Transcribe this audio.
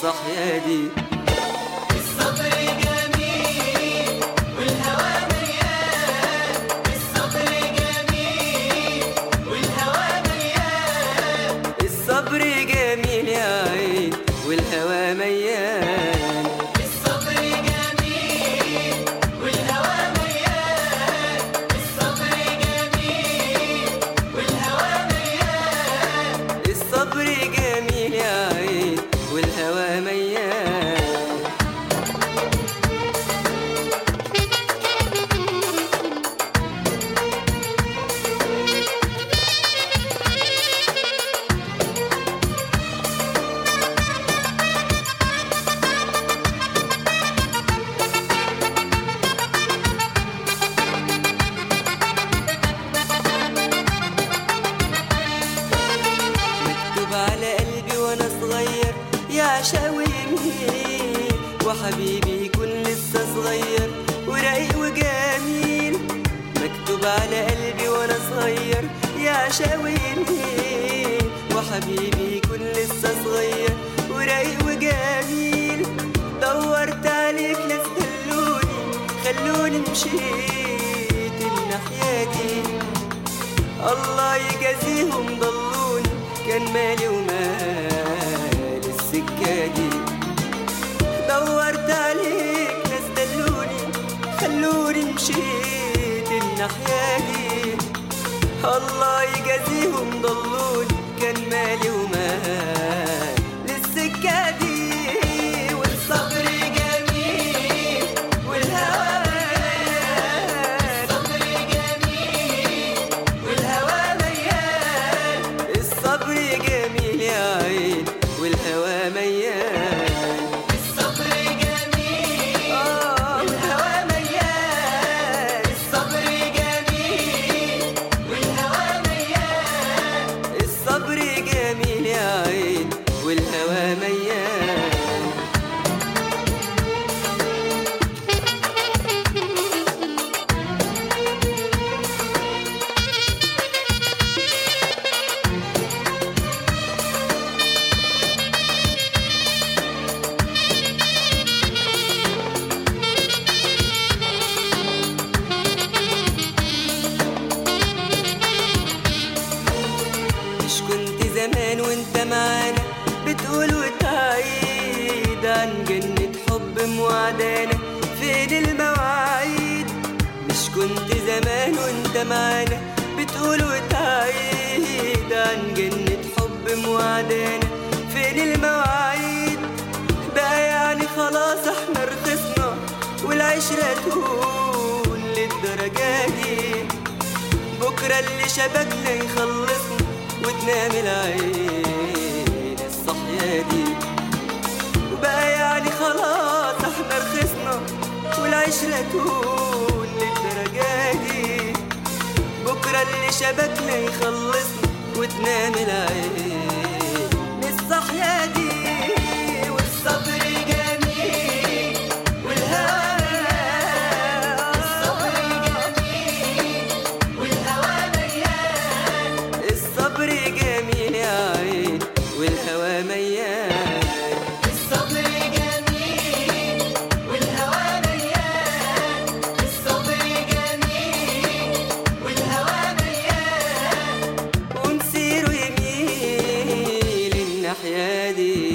للصحيا دي الصبر جميل والهوى مليان الصبر جميل والهوى مليان الصبر جميل يا عين والهوى ميان الصبر جميل والهوى مليان الصبر جميل والهوى مليان الصبر جميل يا عين والهوى ميان مكتوب على قلبي وانا صغير يا شاويني وحبيبي يكون لسه صغير ورايق وجميل مكتوب على قلبي وانا صغير يا شاويني وحبيبي يكون لسه صغير ورايق وجميل دورت عليك ناس دلوني خلوني مشيت الناحية دي الله يجازيهم ضلوني كان مالي ومال السكة دي دورت عليك ناس دلوني خلوني مشيت الناحية دي الله يجازيهم ضلوني كان مالي ومال للسكة دي والصبر جميل والهوى الصبر جميل والهوى مليان الصبر جميل يا عين والهوى ميان الصبر جميل آه والهوى مليان الصبر جميل والهوى مليان الصبر جميل يا عين والهوى ميان مش كنت زمان وانت معانا بتقول وتعيد عن جنة حب موعدانا فين المواعيد مش كنت زمان وانت معانا بتقول وتعيد عن جنة حب موعدانا فين المواعيد بقى يعني خلاص احنا رخصنا والعشرة تهون للدرجة دي بكرة اللي شبكنا يخلصنا وتنام العين الصحية دي وبقى يعني خلاص احنا رخصنا والعشرة تهون للدرجة دي بكرة اللي شبكنا يخلصنا وتنام العين الصحية دي والصبر جميل والهوى الصبر جميل والهوى مليان الصبر جميل يا عين والهوى ميان الصبر جميل والهوى مليان الصبر جميل والهوى مليان ونسير يميل الناحية دي